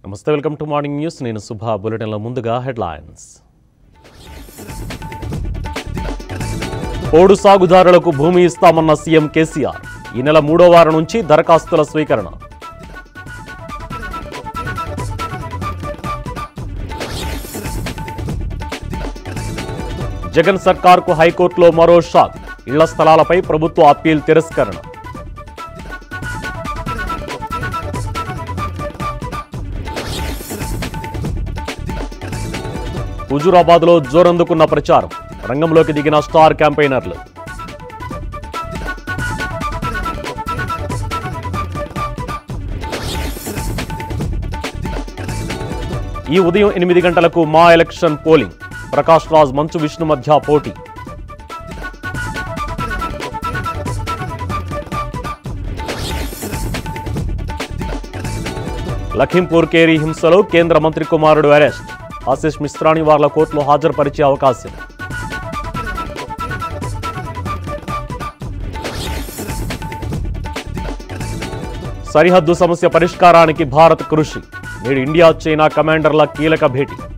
నమస్తే welcome to morning news నేను సుభా బులెటిన్లో ముందుగా హెడ్లైన్స్ పోడు సాగుదారులకు భూమి ఇస్తామన్న సీఎం కేసీఆర్ ఈ నెల మూడో వారం నుంచి దరఖాస్తుల స్వీకరణ జగన్ సర్కార్కు హైకోర్టులో మరో షాక్ ఇళ్ల స్థలాలపై ప్రభుత్వ అప్పీల్ తిరస్కరణ హుజూరాబాద్లో జోరందుకున్న ప్రచారం రంగంలోకి దిగిన స్టార్ క్యాంపెయినర్లు ఈ ఉదయం ఎనిమిది గంటలకు మా ఎలక్షన్ పోలింగ్ ప్రకాష్ రాజ్ మంచు విష్ణు మధ్య పోటీ లఖింపూర్ కేరీ హింసలో కేంద్ర మంత్రి కుమారుడు అరెస్ట్ ఆశిష్ మిశ్రాని వార్ల కోర్టులో హాజరుపరిచే అవకాశం సరిహద్దు సమస్య పరిష్కారానికి భారత్ కృషి నేడు ఇండియా చైనా కమాండర్ల కీలక భేటీ